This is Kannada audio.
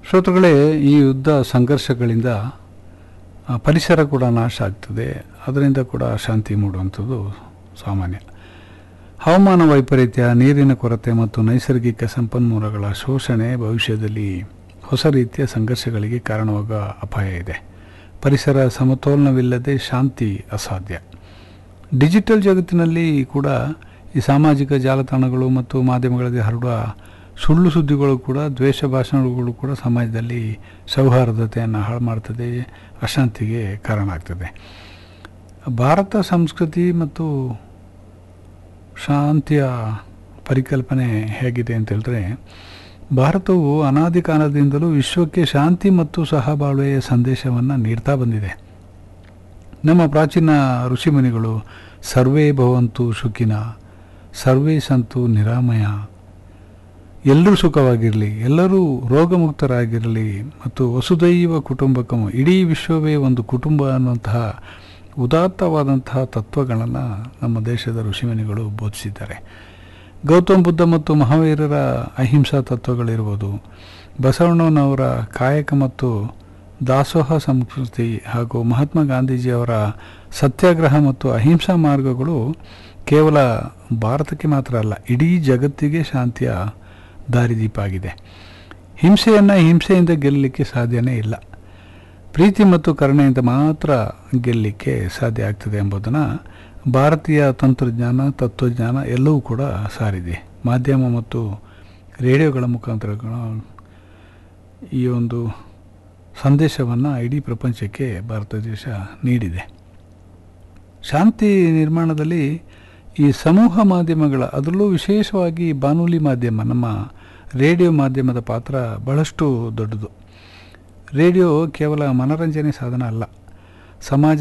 ಶ್ರೋತೃಗಳೇ ಈ ಯುದ್ಧ ಸಂಘರ್ಷಗಳಿಂದ ಆ, ಪರಿಸರ ಕೂಡ ನಾಶ ಆಗ್ತದೆ ಅದರಿಂದ ಕೂಡ ಅಶಾಂತಿ ಮೂಡುವಂಥದ್ದು ಸಾಮಾನ್ಯ ಹವಾಮಾನ ವೈಪರೀತ್ಯ ನೀರಿನ ಕೊರತೆ ಮತ್ತು ನೈಸರ್ಗಿಕ ಸಂಪನ್ಮೂಲಗಳ ಶೋಷಣೆ ಭವಿಷ್ಯದಲ್ಲಿ ಹೊಸ ರೀತಿಯ ಸಂಘರ್ಷಗಳಿಗೆ ಕಾರಣವಾಗುವ ಅಪಾಯ ಇದೆ ಪರಿಸರ ಸಮತೋಲನವಿಲ್ಲದೆ ಶಾಂತಿ ಅಸಾಧ್ಯ ಡಿಜಿಟಲ್ ಜಗತ್ತಿನಲ್ಲಿ ಕೂಡ ಈ ಸಾಮಾಜಿಕ ಜಾಲತಾಣಗಳು ಮತ್ತು ಮಾಧ್ಯಮಗಳಲ್ಲಿ ಹರಡುವ ಸುಳ್ಳು ಸುದ್ದಿಗಳು ಕೂಡ ದ್ವೇಷ ಭಾಷಣಗಳು ಕೂಡ ಸಮಾಜದಲ್ಲಿ ಸೌಹಾರ್ದತೆಯನ್ನು ಹಾಳು ಮಾಡ್ತದೆ ಅಶಾಂತಿಗೆ ಕಾರಣ ಆಗ್ತದೆ ಭಾರತ ಸಂಸ್ಕೃತಿ ಮತ್ತು ಶಾಂತಿಯ ಪರಿಕಲ್ಪನೆ ಹೇಗಿದೆ ಅಂತ ಹೇಳಿದ್ರೆ ಭಾರತವು ಅನಾದಿ ಕಾಲದಿಂದಲೂ ವಿಶ್ವಕ್ಕೆ ಶಾಂತಿ ಮತ್ತು ಸಹಬಾಳ್ವೆಯ ಸಂದೇಶವನ್ನು ನೀಡ್ತಾ ಬಂದಿದೆ ನಮ್ಮ ಪ್ರಾಚೀನ ಋಷಿಮುನಿಗಳು ಸರ್ವೇ ಭವಂತು ಸುಖಿನ ಸರ್ವೇ ಸಂತು ನಿರಾಮಯ ಎಲ್ಲರೂ ಸುಖವಾಗಿರಲಿ ಎಲ್ಲರೂ ರೋಗಮುಕ್ತರಾಗಿರಲಿ ಮತ್ತು ವಸುದೈವ ಕುಟುಂಬಕಮು ಇಡೀ ವಿಶ್ವವೇ ಒಂದು ಕುಟುಂಬ ಅನ್ನುವಂತಹ ಉದಾತ್ತವಾದಂತಹ ತತ್ವಗಳನ್ನು ನಮ್ಮ ದೇಶದ ಋಷಿಮುನಿಗಳು ಬೋಧಿಸಿದ್ದಾರೆ ಗೌತಮ ಬುದ್ಧ ಮತ್ತು ಮಹಾವೀರರ ಅಹಿಂಸಾ ತತ್ವಗಳಿರ್ಬೋದು ಬಸವಣ್ಣನವರ ಕಾಯಕ ಮತ್ತು ದಾಸೋಹ ಸಂಸ್ಕೃತಿ ಹಾಗೂ ಮಹಾತ್ಮ ಗಾಂಧೀಜಿಯವರ ಸತ್ಯಾಗ್ರಹ ಮತ್ತು ಅಹಿಂಸಾ ಮಾರ್ಗಗಳು ಕೇವಲ ಭಾರತಕ್ಕೆ ಮಾತ್ರ ಅಲ್ಲ ಇಡೀ ಜಗತ್ತಿಗೆ ಶಾಂತಿಯ ದಾರಿದೀಪ ಆಗಿದೆ ಹಿಂಸೆಯನ್ನು ಹಿಂಸೆಯಿಂದ ಗೆಲ್ಲಲಿಕ್ಕೆ ಸಾಧ್ಯನೇ ಇಲ್ಲ ಪ್ರೀತಿ ಮತ್ತು ಕರುಣೆಯಿಂದ ಮಾತ್ರ ಗೆಲ್ಲಲಿಕ್ಕೆ ಸಾಧ್ಯ ಆಗ್ತದೆ ಎಂಬುದನ್ನು ಭಾರತೀಯ ತಂತ್ರಜ್ಞಾನ ತತ್ವಜ್ಞಾನ ಎಲ್ಲವೂ ಕೂಡ ಸಾರಿದೆ ಮಾಧ್ಯಮ ಮತ್ತು ರೇಡಿಯೋಗಳ ಮುಖಾಂತರ ಈ ಒಂದು ಸಂದೇಶವನ್ನು ಇಡೀ ಪ್ರಪಂಚಕ್ಕೆ ಭಾರತ ದೇಶ ನೀಡಿದೆ ಶಾಂತಿ ನಿರ್ಮಾಣದಲ್ಲಿ ಈ ಸಮೂಹ ಮಾಧ್ಯಮಗಳ ಅದರಲ್ಲೂ ವಿಶೇಷವಾಗಿ ಬಾನುಲಿ ಮಾಧ್ಯಮ ನಮ್ಮ ರೇಡಿಯೋ ಮಾಧ್ಯಮದ ಪಾತ್ರ ಬಹಳಷ್ಟು ದೊಡ್ಡದು ರೇಡಿಯೋ ಕೇವಲ ಮನರಂಜನೆ ಸಾಧನ ಅಲ್ಲ ಸಮಾಜ